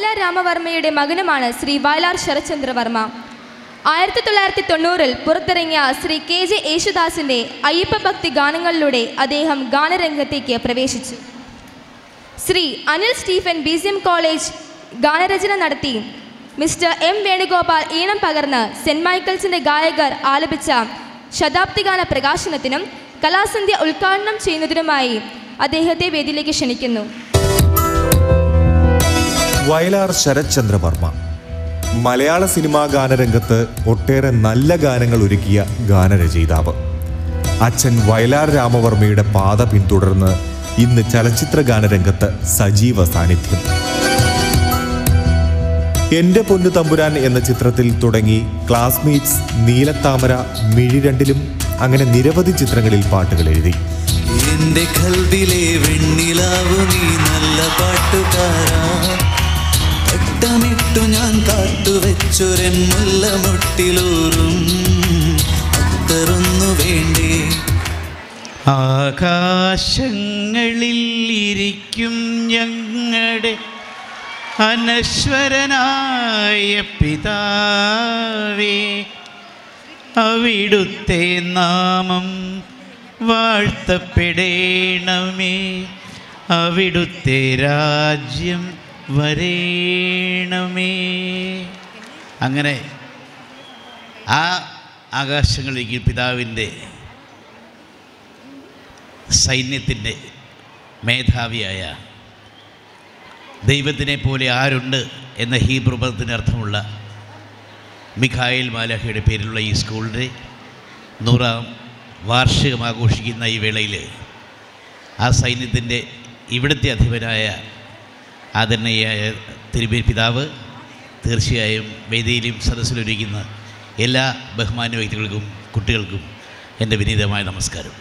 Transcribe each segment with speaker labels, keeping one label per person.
Speaker 1: വയലാർ രാമവർമ്മയുടെ മകനുമാണ് ശ്രീ വയലാർ ശരത്ചന്ദ്രവർമ്മ ആയിരത്തി തൊള്ളായിരത്തി തൊണ്ണൂറിൽ പുറത്തിറങ്ങിയ ശ്രീ കെ ജെ യേശുദാസിൻ്റെ അയ്യപ്പ ഭക്തി ഗാനങ്ങളിലൂടെ അദ്ദേഹം ഗാനരംഗത്തേക്ക് പ്രവേശിച്ചു Shri Anil Stephen B C M college ഗാനരചന നടത്തി മിസ്റ്റർ എം വേണുഗോപാൽ ഈണം പകർന്ന് സെൻറ് മൈക്കിൾസിൻ്റെ ഗായകർ ആലപിച്ച ശതാബ്ദി ഗാന പ്രകാശനത്തിനും കലാസന്ധ്യ ഉദ്ഘാടനം ചെയ്യുന്നതിനുമായി അദ്ദേഹത്തെ വേദിയിലേക്ക് ക്ഷണിക്കുന്നു
Speaker 2: വയലാർ ശരത്ചന്ദ്രവർമ്മ മലയാള സിനിമാ ഗാനരംഗത്ത് ഒട്ടേറെ നല്ല ഗാനങ്ങൾ ഒരുക്കിയ ഗാനരചയിതാവ് അച്ഛൻ വയലാർ രാമവർമ്മയുടെ പാത പിന്തുടർന്ന് ഇന്ന് ചലച്ചിത്ര ഗാനരംഗത്ത് സജീവ സാന്നിധ്യം എന്റെ പൊന്നു തമ്പുരാൻ എന്ന ചിത്രത്തിൽ തുടങ്ങി ക്ലാസ്മേറ്റ്സ് നീലത്താമര മിഴി രണ്ടിലും അങ്ങനെ നിരവധി ചിത്രങ്ങളിൽ പാട്ടുകൾ എഴുതി
Speaker 3: എന്റെ കൽവിലെ വെണ്ണിലാവു നീ നല്ല പാട്ടുകാരാ പട്ടമിട്ടു ഞാൻ കാത്തുവെച്ചൊരൻ മുല്ലമൊട്ടിലൂറും അത്തറൊന്നു വേണ്ടേ
Speaker 4: ആകാശങ്ങളിൽ ഇരിക്കും ഞങ്ങളുടെ അനശ്വരനായ പിതാവേ അവിടുത്തെ നാമം വാഴ്ത്തപ്പെടേണമേ അവിടുത്തെ രാജ്യം വരേണമേ അങ്ങനെ ആ ആകാശങ്ങളിലേക്ക് പിതാവിൻ്റെ സൈന്യത്തിൻ്റെ മേധാവിയായ ദൈവത്തിനെ പോലെ ആരുണ്ട് എന്ന ഹീബ്രു പദത്തിന് അർത്ഥമുള്ള മിഖായേൽ മാലാഖയുടെ പേരിലുള്ള ഈ സ്കൂളിൻ്റെ നൂറാം വാർഷികം ആഘോഷിക്കുന്ന ഈ വേളയിൽ ആ സൈന്യത്തിൻ്റെ ഇവിടുത്തെ അധിപനായ ആദരണീയായ തിരുമേനി പിതാവ് തീർച്ചയായും വേദിയിലും സദസ്സിലൊരുക്കുന്ന എല്ലാ ബഹുമാന്യ വ്യക്തികൾക്കും കുട്ടികൾക്കും എൻ്റെ വിനീതമായ നമസ്കാരം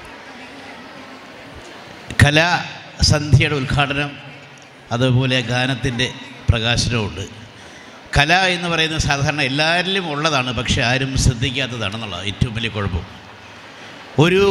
Speaker 4: കലാസന്ധ്യയുടെ ഉദ്ഘാടനം അതുപോലെ ഗാനത്തിൻ്റെ പ്രകാശനമുണ്ട് കല എന്ന് പറയുന്നത് സാധാരണ എല്ലാവരിലും ഉള്ളതാണ് പക്ഷെ ആരും ശ്രദ്ധിക്കാത്തതാണെന്നുള്ളത് ഏറ്റവും വലിയ കുഴപ്പം ഒരു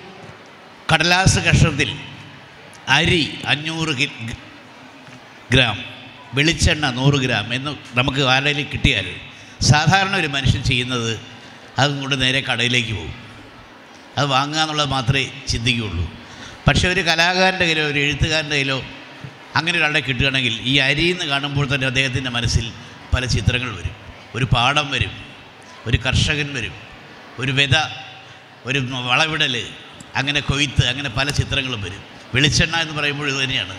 Speaker 4: കടലാസ് കഷ്ണത്തിൽ അരി അഞ്ഞൂറ് കി- ഗ- ഗ്രാം വെളിച്ചെണ്ണ നൂറ് ഗ്രാം എന്ന് നമുക്ക് ആരുടെയും കിട്ടിയാൽ സാധാരണ ഒരു മനുഷ്യൻ ചെയ്യുന്നത് അതും കൊണ്ട് നേരെ കടയിലേക്ക് പോകും അത് വാങ്ങുക എന്നുള്ളത് മാത്രമേ ചിന്തിക്കുകയുള്ളൂ പക്ഷേ ഒരു കലാകാരൻ്റെ കയ്യിലോ ഒരു എഴുത്തുകാരൻ്റെ കയ്യിലോ അങ്ങനെ ഒരാളെ കിട്ടുകയാണെങ്കിൽ ഈ അരിയെന്ന് കാണുമ്പോൾ തന്നെ അദ്ദേഹത്തിൻ്റെ മനസ്സിൽ പല ചിത്രങ്ങൾ വരും ഒരു പാടം വരും ഒരു കർഷകൻ വരും ഒരു വിത ഒരു വളവിടൽ അങ്ങനെ കൊയ്ത്ത് അങ്ങനെ പല ചിത്രങ്ങളും വരും വെളിച്ചെണ്ണ എന്ന് പറയുമ്പോൾ ഇത് തന്നെയാണ്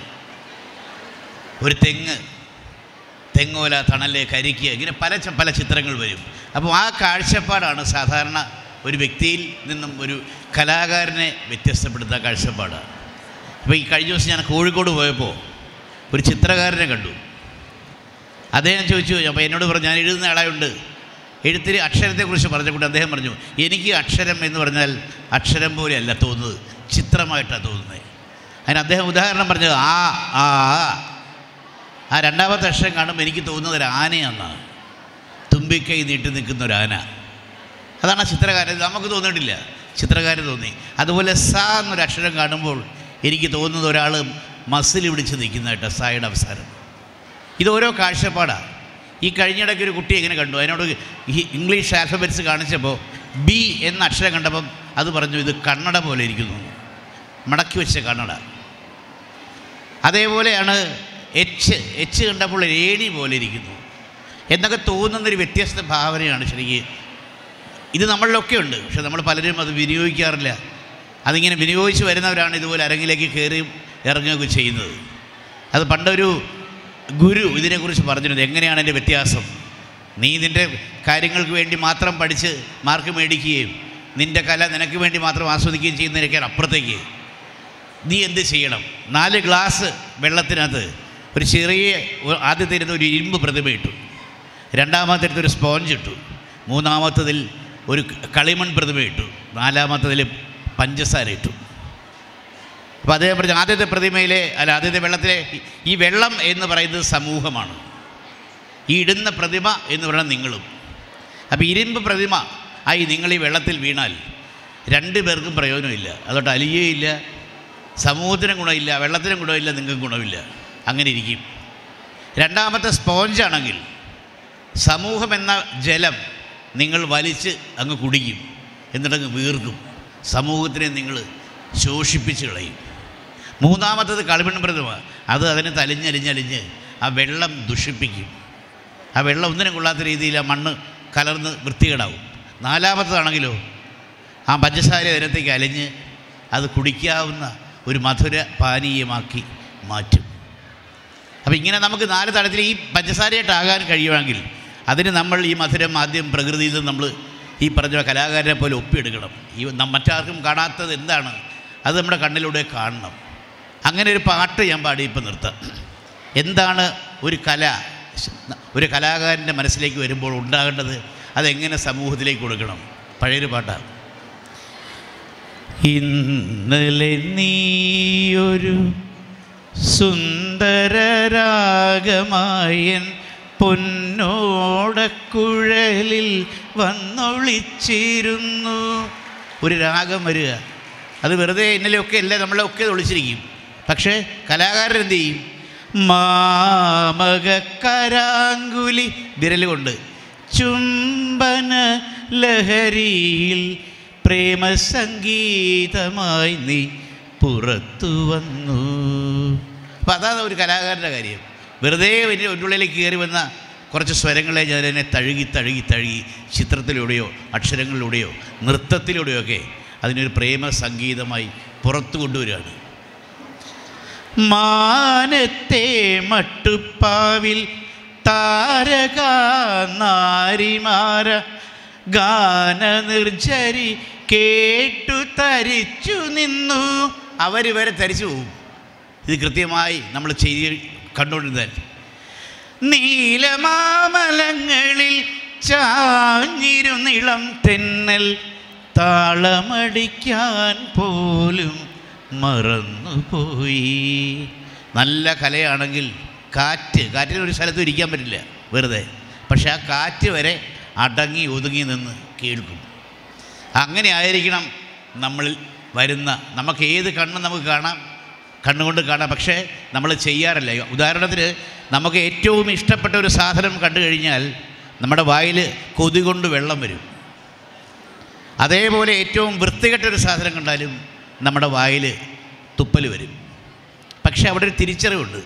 Speaker 4: ഒരു തെങ്ങ് തെങ്ങോല തണല് കരിക്ക് ഇങ്ങനെ പല ച- പല ചിത്രങ്ങൾ വരും അപ്പോൾ ആ കാഴ്ചപ്പാടാണ് സാധാരണ ഒരു വ്യക്തിയിൽ നിന്നും ഒരു കലാകാരനെ വ്യത്യസ്തപ്പെടുത്തുന്ന കാഴ്ചപ്പാടാണ് അപ്പോൾ ഈ കഴിഞ്ഞ ദിവസം ഞാൻ കോഴിക്കോട് പോയപ്പോൾ ഒരു ചിത്രകാരനെ കണ്ടു അദ്ദേഹം ചോദിച്ചു അപ്പോൾ എന്നോട് പറഞ്ഞു ഞാൻ എഴുതുന്ന ആളായുണ്ട് എഴുത്തിൽ അക്ഷരത്തെക്കുറിച്ച് പറഞ്ഞുകൊണ്ട് അദ്ദേഹം പറഞ്ഞു എനിക്ക് അക്ഷരം എന്ന് പറഞ്ഞാൽ അക്ഷരം പോലെയല്ല തോന്നുന്നത് ചിത്രമായിട്ടാണ് തോന്നുന്നത് അതിന് അദ്ദേഹം ഉദാഹരണം പറഞ്ഞത് ആ ആ ആ. ആ രണ്ടാമത്തെ അക്ഷരം കാണുമ്പോൾ എനിക്ക് തോന്നുന്നത് ഒരു ആനയെന്നാണ് തുമ്പിക്കൈ നീട്ടി നിൽക്കുന്ന ഒരു ആന അതാണ് ആ ചിത്രകാരൻ ഇത് നമുക്ക് തോന്നിയിട്ടില്ല ചിത്രകാരൻ തോന്നി അതുപോലെ സ എന്നൊരു അക്ഷരം കാണുമ്പോൾ എനിക്ക് തോന്നുന്നത് ഒരാൾ മസിൽ പിടിച്ച് നിൽക്കുന്നതായിട്ട് സായുടെ അവസാനം ഇത് ഓരോ കാഴ്ചപ്പാടാണ് ഈ കഴിഞ്ഞിടയ്ക്ക് ഒരു കുട്ടി എങ്ങനെ കണ്ടു അതിനോട് ഈ ഇംഗ്ലീഷ് ആൽഫബറ്റ്സ് കാണിച്ചപ്പോൾ ബി എന്ന അക്ഷരം കണ്ടപ്പം അത് പറഞ്ഞു ഇത് കണ്ണട പോലെ ഇരിക്കുന്നു മടക്കി വെച്ച കണ്ണട അതേപോലെയാണ് എച്ച് എച്ച് കണ്ടപ്പോൾ ഒരു ഏണി പോലെ ഇരിക്കുന്നു എന്നൊക്കെ തോന്നുന്നൊരു വ്യത്യസ്ത ഭാവനയാണ് ശരിക്കും ഇത് നമ്മളിലൊക്കെ ഉണ്ട് പക്ഷെ നമ്മൾ പലരും അത് വിനിയോഗിക്കാറില്ല അതിങ്ങനെ വിനിയോഗിച്ച് വരുന്നവരാണ് ഇതുപോലെ അരങ്ങിലേക്ക് കയറിയും ഇറങ്ങുകയൊക്കെ ചെയ്യുന്നത് അത് പണ്ടൊരു ഗുരു ഇതിനെക്കുറിച്ച് പറഞ്ഞിരുന്നത് എങ്ങനെയാണ് എൻ്റെ വ്യത്യാസം നീ നിൻ്റെ കാര്യങ്ങൾക്ക് വേണ്ടി മാത്രം പഠിച്ച് മാർക്ക് മേടിക്കുകയും നിൻ്റെ കല നിനക്ക് വേണ്ടി മാത്രം ആസ്വദിക്കുകയും ചെയ്യുന്നതിനൊക്കെയാണ് അപ്പുറത്തേക്ക് നീ എന്ത് ചെയ്യണം നാല് ഗ്ലാസ് വെള്ളത്തിനകത്ത് ഒരു ചെറിയ ഒ- ആദ്യത്തെ ഇരുന്ന് ഒരു ഇരുമ്പ് പ്രതിമ ഇട്ടു രണ്ടാമത്തെ അടുത്ത് ഒരു സ്പോഞ്ച് ഇട്ടു മൂന്നാമത്തതിൽ ഒരു കളിമൺ പ്രതിമ ഇട്ടു നാലാമത്തതിൽ പഞ്ചസാര ഇട്ടു അപ്പോൾ അദ്ദേഹം പറഞ്ഞു ആദ്യത്തെ പ്രതിമയിലെ അല്ല ആദ്യത്തെ വെള്ളത്തിലെ ഈ- ഈ വെള്ളം എന്ന് പറയുന്നത് സമൂഹമാണ് ഈ ഇടുന്ന പ്രതിമ എന്ന് പറയുന്നത് നിങ്ങളും അപ്പോൾ ഇരുമ്പ് പ്രതിമ ആയി നിങ്ങൾ ഈ വെള്ളത്തിൽ വീണാൽ രണ്ട് പേർക്കും പ്രയോജനമില്ല അതുകൊണ്ട് അലിയേയില്ല സമൂഹത്തിനും ഗുണമില്ല വെള്ളത്തിനും ഗുണമില്ല നിങ്ങൾക്കും ഗുണമില്ല അങ്ങനെ ഇരിക്കും രണ്ടാമത്തെ സ്പോഞ്ചാണെങ്കിൽ സമൂഹം എന്ന ജലം നിങ്ങൾ വലിച്ച് അങ്ങ് കുടിക്കും എന്നിട്ടങ്ങ് വീർക്കും സമൂഹത്തിനെ നിങ്ങൾ ശോഷിപ്പിച്ച് കളയും മൂന്നാമത്തത് കളിമൺപ്രതമാണ് അത് അതിനെ തലിഞ്ഞലിഞ്ഞലിഞ്ഞ് ആ വെള്ളം ദുഷിപ്പിക്കും ആ വെള്ളം ഒന്നിനും കൊള്ളാത്ത രീതിയിൽ ആ മണ്ണ് കലർന്ന് വൃത്തികേടാവും നാലാമത്തതാണെങ്കിലോ ആ പഞ്ചസാര അതിനകത്തേക്ക് അലിഞ്ഞ് അത് കുടിക്കാവുന്ന ഒരു മധുര പാനീയമാക്കി മാറ്റും അപ്പോൾ ഇങ്ങനെ നമുക്ക് നാല് തലത്തിൽ ഈ പഞ്ചസാരയായിട്ടാകാൻ കഴിയുമെങ്കിൽ അതിന് നമ്മൾ ഈ മധുരം ആദ്യം പ്രകൃതിയിൽ നിന്ന് നമ്മൾ ഈ പറഞ്ഞ കലാകാരനെ പോലെ ഒപ്പിയെടുക്കണം ഈ നം- മറ്റാർക്കും കാണാത്തത് എന്താണ് അത് നമ്മുടെ കണ്ണിലൂടെ കാണണം അങ്ങനെ ഒരു പാട്ട് ഞാൻ പാടി ഇപ്പം നിർത്താം എന്താണ് ഒരു കല ഒരു കലാകാരൻ്റെ മനസ്സിലേക്ക് വരുമ്പോൾ ഉണ്ടാകേണ്ടത് അതെങ്ങനെ സമൂഹത്തിലേക്ക് കൊടുക്കണം പഴയൊരു പാട്ടാണ് ഇന്നലെ നീയൊരു സുന്ദരരാഗമായൻ പൊന്നോടക്കുഴലിൽ വന്നൊളിച്ചിരുന്നു ഒരു രാഗം വരിക അത് വെറുതെ ഇന്നലെയൊക്കെ അല്ല നമ്മളൊക്കെ ഒളിച്ചിരിക്കും പക്ഷേ കലാകാരൻ എന്ത് ചെയ്യും മാമകരാങ്കുലി വിരൽ കൊണ്ട് ചുംബന ലഹരിയിൽ പ്രേമസംഗീതമായി നീ പുറത്തു വന്നു അപ്പം അതാണ് ഒരു കലാകാരൻ്റെ കാര്യം വെറുതെ വലിയ ഉള്ളിലേക്ക് കയറി വന്ന കുറച്ച് സ്വരങ്ങളെ ഞാൻ എന്നെ തഴുകി തഴുകി തഴുകി ചിത്രത്തിലൂടെയോ അക്ഷരങ്ങളിലൂടെയോ നൃത്തത്തിലൂടെയോ ഒക്കെ അതിനൊരു പ്രേമ സംഗീതമായി പുറത്തു കൊണ്ടുവരികയാണ് മാനത്തെ മട്ടുപ്പാവിൽ താരക നാരിമാര ഗാനനിർജരി കേട്ടു തരിച്ചു നിന്നു അവർ വരെ തരിച്ചു പോകും ഇത് കൃത്യമായി നമ്മൾ ചെയ്ത് കണ്ടുകൊണ്ടിരുന്നാൽ നീലമാമലങ്ങളിൽ ചാഞ്ഞിരുന്നിളം തെന്നൽ താളമടിക്കാൻ പോലും മറന്നുപോയി നല്ല കലയാണെങ്കിൽ കാറ്റ് കാറ്റിന് ഒരു സ്ഥലത്തും ഇരിക്കാൻ പറ്റില്ല വെറുതെ പക്ഷെ ആ കാറ്റ് വരെ അടങ്ങി ഒതുങ്ങി നിന്ന് കേൾക്കും അങ്ങനെ ആയിരിക്കണം നമ്മളിൽ വരുന്ന നമുക്ക് ഏത് കണ്ണും നമുക്ക് കാണാം കണ്ണുകൊണ്ട് കാണാം പക്ഷേ നമ്മൾ ചെയ്യാറില്ല ഉദാഹരണത്തിന് നമുക്ക് ഏറ്റവും ഇഷ്ടപ്പെട്ട ഒരു സാധനം കണ്ടു കഴിഞ്ഞാൽ നമ്മുടെ വായിൽ കൊതി കൊണ്ട് വെള്ളം വരും അതേപോലെ ഏറ്റവും വൃത്തികെട്ട ഒരു സാധനം കണ്ടാലും നമ്മുടെ വായിൽ തുപ്പൽ വരും പക്ഷെ അവിടെ ഒരു തിരിച്ചറിവുണ്ട്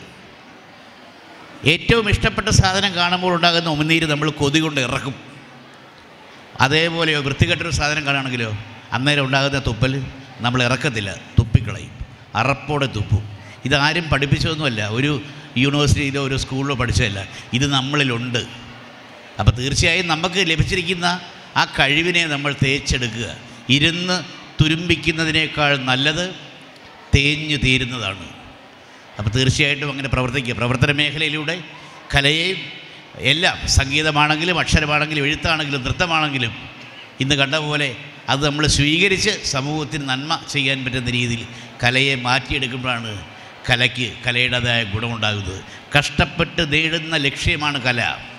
Speaker 4: ഏറ്റവും ഇഷ്ടപ്പെട്ട സാധനം കാണുമ്പോൾ ഉണ്ടാകുന്ന ഉമിനീര് നമ്മൾ കൊതി കൊണ്ട് ഇറക്കും അതേപോലെയോ വൃത്തികെട്ടൊരു സാധനം കാണുകയാണെങ്കിലോ അന്നേരം ഉണ്ടാകുന്ന തുപ്പൽ നമ്മൾ ഇറക്കത്തില്ല തുപ്പിക്കളയും അറപ്പോടെ തുപ്പും ഇതാരും പഠിപ്പിച്ചതൊന്നുമല്ല ഒരു യൂണിവേഴ്സിറ്റിയിലോ ഒരു സ്കൂളിലോ പഠിച്ചതല്ല ഇത് നമ്മളിലുണ്ട് അപ്പോൾ തീർച്ചയായും നമുക്ക് ലഭിച്ചിരിക്കുന്ന ആ കഴിവിനെ നമ്മൾ തേച്ചെടുക്കുക ഇരുന്ന് തുരുമ്പിക്കുന്നതിനേക്കാൾ നല്ലത് തേഞ്ഞു തീരുന്നതാണ് അപ്പോൾ തീർച്ചയായിട്ടും അങ്ങനെ പ്രവർത്തിക്കുക പ്രവർത്തന മേഖലയിലൂടെ കലയെയും എല്ലാം സംഗീതമാണെങ്കിലും അക്ഷരമാണെങ്കിലും എഴുത്താണെങ്കിലും നൃത്തമാണെങ്കിലും ഇന്ന് കണ്ട പോലെ അത് നമ്മൾ സ്വീകരിച്ച് സമൂഹത്തിന് നന്മ ചെയ്യാൻ പറ്റുന്ന രീതിയിൽ കലയെ മാറ്റിയെടുക്കുമ്പോഴാണ് കലയ്ക്ക് കലയുടേതായ ഗുണമുണ്ടാകുന്നത് കഷ്ടപ്പെട്ട് നേടുന്ന ലക്ഷ്യമാണ് കല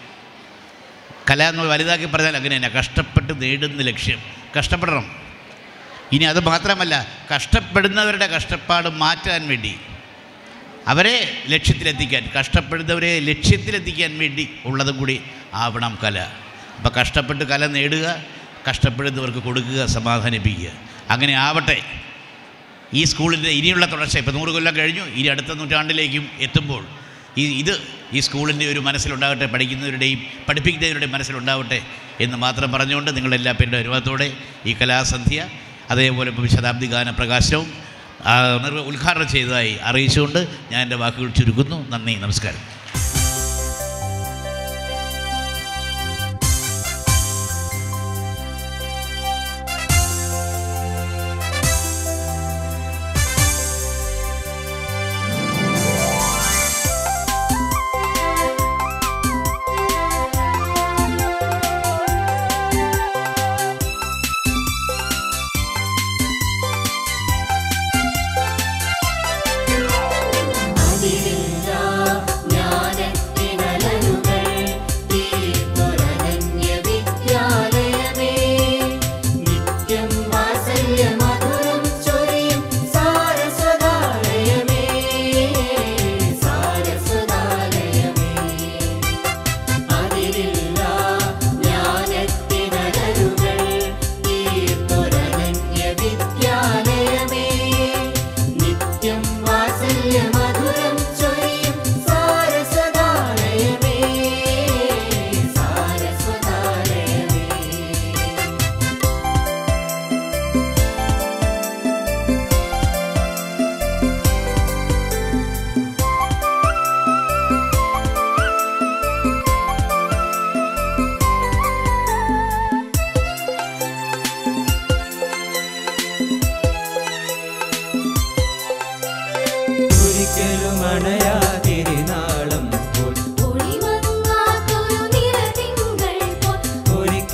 Speaker 4: കല എന്ന് വലുതാക്കി പറഞ്ഞാൽ അങ്ങനെ തന്നെ കഷ്ടപ്പെട്ട് നേടുന്ന ലക്ഷ്യം കഷ്ടപ്പെടണം ഇനി അത് മാത്രമല്ല കഷ്ടപ്പെടുന്നവരുടെ കഷ്ടപ്പാട് മാറ്റാൻ വേണ്ടി അവരെ ലക്ഷ്യത്തിലെത്തിക്കാൻ കഷ്ടപ്പെടുന്നവരെ ലക്ഷ്യത്തിലെത്തിക്കാൻ വേണ്ടി ഉള്ളതും കൂടി ആവണം കല അപ്പോൾ കഷ്ടപ്പെട്ട് കല നേടുക കഷ്ടപ്പെടുന്നവർക്ക് കൊടുക്കുക സമാധാനിപ്പിക്കുക അങ്ങനെ ആവട്ടെ ഈ സ്കൂളിൻ്റെ ഇനിയുള്ള തുടർച്ച ഇപ്പോൾ നൂറ് കൊല്ലം കഴിഞ്ഞു ഇനി അടുത്ത നൂറ്റാണ്ടിലേക്കും എത്തുമ്പോൾ ഈ ഇത് ഈ സ്കൂളിൻ്റെ ഒരു മനസ്സിലുണ്ടാകട്ടെ പഠിക്കുന്നവരുടെയും പഠിപ്പിക്കുന്നവരുടെയും മനസ്സിലുണ്ടാവട്ടെ എന്ന് മാത്രം പറഞ്ഞുകൊണ്ട് നിങ്ങളെല്ലാ പേരുടെ അനുഭവത്തോടെ ഈ കലാസന്ധ്യ അതേപോലെ ഇപ്പോൾ ശതാബ്ദി ഗാന പ്രകാശനവും ആ, നിർവ- ഉദ്ഘാടനം ചെയ്തതായി അറിയിച്ചുകൊണ്ട് ഞാൻ എൻ്റെ വാക്കുകൾ ചുരുക്കുന്നു നന്ദി നമസ്കാരം
Speaker 5: അതിരില്ല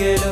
Speaker 5: ഒരിക്കലും